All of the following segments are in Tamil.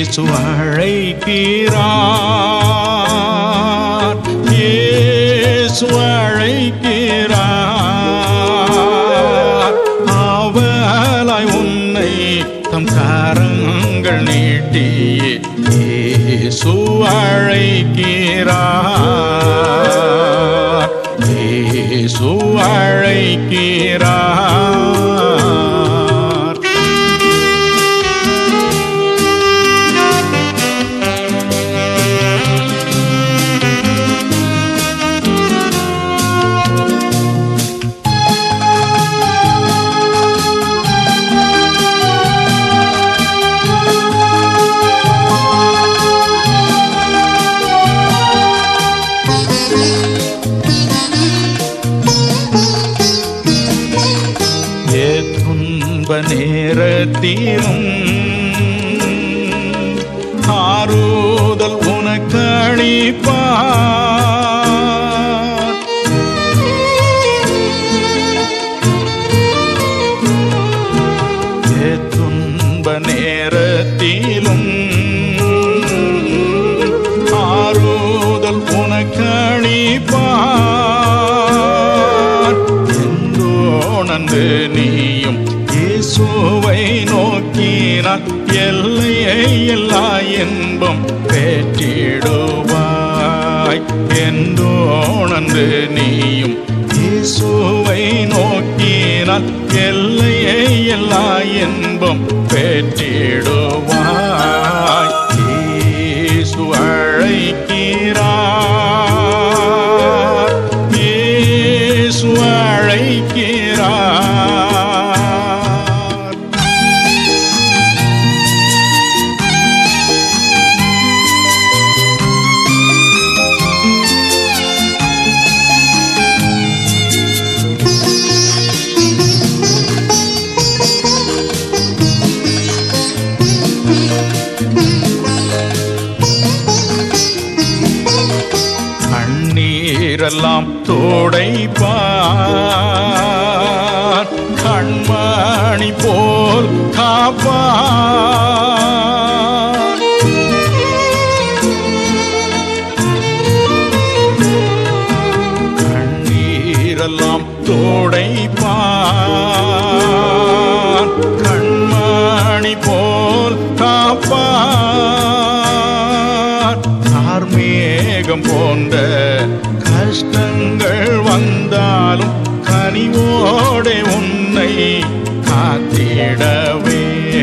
இயேசு அழைக்கிறார் இயேசு அழைக்கிறார் அவலாய் உன்னை தம் கரங்கள் நீட்டி இயேசு அழைக்கிறார் இயேசு அழைக்கிறார் ஏ துன்ப நேரத்திலும் ஆறுதல் உனக்களிப்பார் ஏ துன்ப நேரத்திலும் ஆறுதல் உனக்களிப்பார் எந்தோணந்து நீயும் இயேசுவை நோக்கினார் எல்லையை எல்லா இன்பம் பெற்றிடுவாய் எந்தோணந்து நீயும் இயேசுவை நோக்கினால் எல்லையை எல்லா இன்பம் பெற்றிடுவாய் இயேசு அழைக்கிறார் இயேசு அழைக்கிறார் கண்ணீரெல்லாம் தோடைப்பார் கண்மணி போல் காப்பார் கண்ணீரெல்லாம் தோடைப்பார் கண்மணி போல் காப்பார் கார்மேகம் போன்ற கஷ்டங்கள் வந்தாலும் கனிவோடே உன்னை காத்திடவே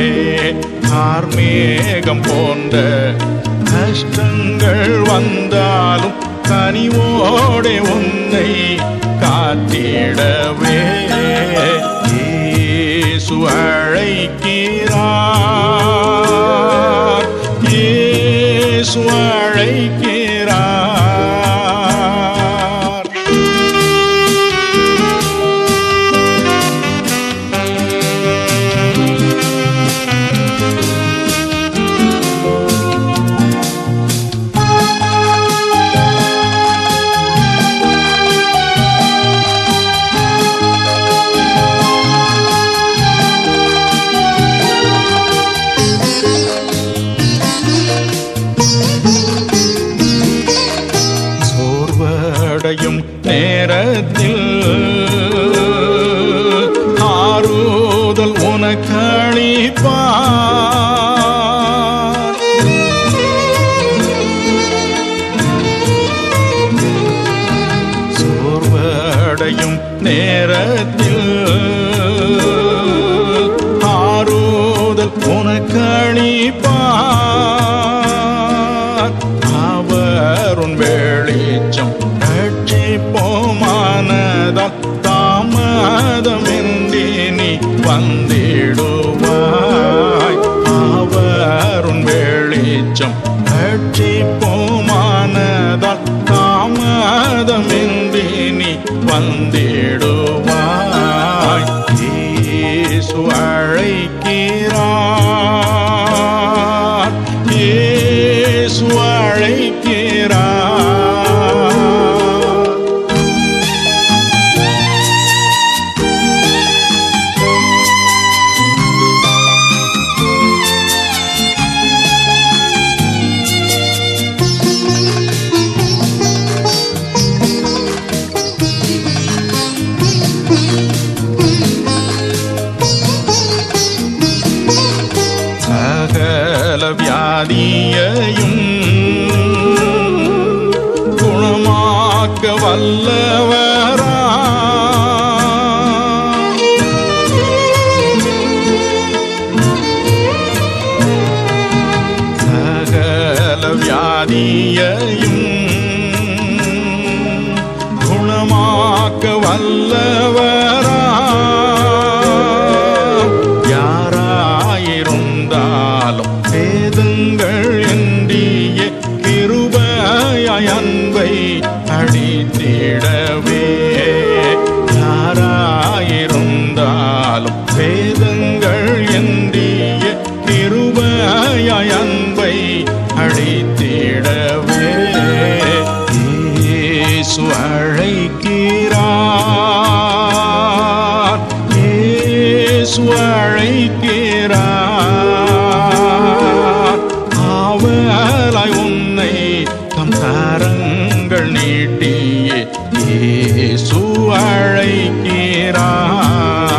கார்மேகம் போன்ற கஷ்டங்கள் வந்தாலும் கனிவோடே உன்னை காத்திடவே இயேசு அழைக்கிறார் இயேசு அழைக்கிறார் சோர்வடையும் நேரத்தில் ஆறுதல் உனக்களிப்பார் சோர்வடையும் நேரத்தில் ஆறுதல் உனக்களிப்பார் அவர் உன் வெளிச்சம் ரட்சிப்போமான வியாதியையும் குணமாக்க வல்லவரா சகல வியாதியையும் குணமாக்க வல்லவரா யாராயிருந்தாலும் வேதங்கள் என்றிய கிருபையாய் அன்பை அடித்திடவே யாராயிருந்தாலும் வேதங்கள் என்றிய கிருபையாய் அன்பை அடித்திடவே இயேசு அழைக்கிறார் இயேசு அழைக்கிறார் ஆவலாய் உன்னை தம் கரங்கள் நீட்டியே இயேசு அழைக்கிறார்